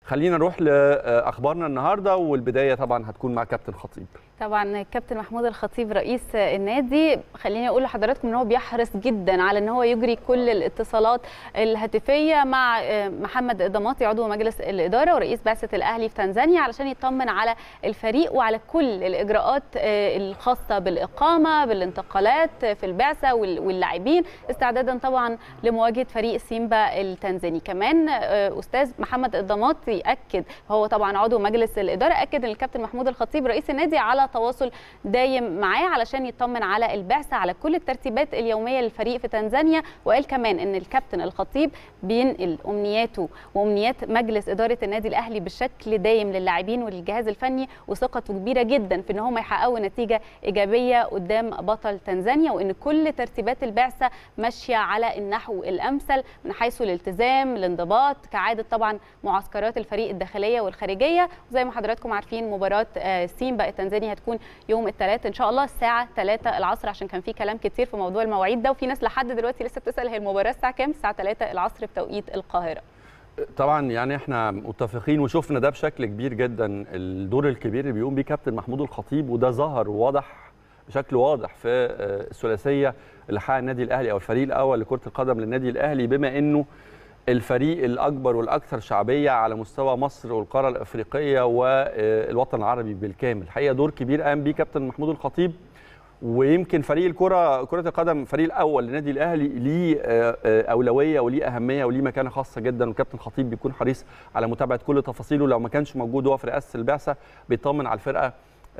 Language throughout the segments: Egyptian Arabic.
خلينا نروح لاخبارنا النهارده والبدايه طبعا هتكون مع كابتن خطيب طبعا كابتن محمود الخطيب رئيس النادي خليني اقول لحضراتكم ان هو بيحرص جدا على ان هو يجري كل الاتصالات الهاتفيه مع محمد ضماطي عضو مجلس الاداره ورئيس بعثه الاهلي في تنزانيا علشان يطمن على الفريق وعلى كل الاجراءات الخاصه بالاقامه بالانتقالات في البعثه واللاعبين استعدادا طبعا لمواجهه فريق سيمبا التنزاني كمان استاذ محمد الضماطي اكد هو طبعا عضو مجلس الاداره اكد ان الكابتن محمود الخطيب رئيس النادي على تواصل دايم معاه علشان يطمن على البعثه على كل الترتيبات اليوميه للفريق في تنزانيا وقال كمان ان الكابتن الخطيب بينقل امنياته وامنيات مجلس اداره النادي الاهلي بشكل دايم للاعبين وللجهاز الفني وثقته كبيره جدا في ان هم يحققوا نتيجه ايجابيه قدام بطل تنزانيا وان كل ترتيبات البعثه ماشيه على النحو الامثل من حيث الالتزام الانضباط كعاده طبعا معسكرات الفريق الداخليه والخارجيه وزي ما حضراتكم عارفين مباراه سيمبا التنزاني هتكون يوم الثلاث ان شاء الله الساعه 3 العصر عشان كان في كلام كتير في موضوع المواعيد ده وفي ناس لحد دلوقتي لسه بتسال هي المباراه الساعه كام الساعه 3 العصر بتوقيت القاهره طبعا يعني احنا متفقين وشفنا ده بشكل كبير جدا الدور الكبير اللي بيقوم بيه كابتن محمود الخطيب وده ظهر وواضح بشكل واضح في الثلاثيه اللي حقق النادي الاهلي او الفريق الاول لكره القدم للنادي الاهلي بما انه الفريق الاكبر والاكثر شعبيه على مستوى مصر والقاره الافريقيه والوطن العربي بالكامل الحقيقه دور كبير قام بيه كابتن محمود الخطيب ويمكن فريق الكره كره القدم الفريق الاول للنادي الاهلي ليه اولويه وليه اهميه وليه مكانه خاصه جدا وكابتن خطيب بيكون حريص على متابعه كل تفاصيله لو ما كانش موجود هو في رئاسه البعثه بيطمن على الفرقه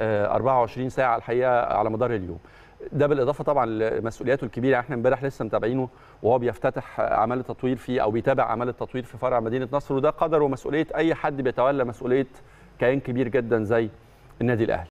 24 ساعه الحقيقه على مدار اليوم ده بالاضافه طبعا لمسؤولياته الكبيره احنا امبارح لسه متابعينه وهو بيفتتح اعمال التطوير في او بيتابع اعمال التطوير في فرع مدينه نصر وده قدر ومسؤوليه اي حد بيتولى مسؤوليه كيان كبير جدا زي النادي الاهلي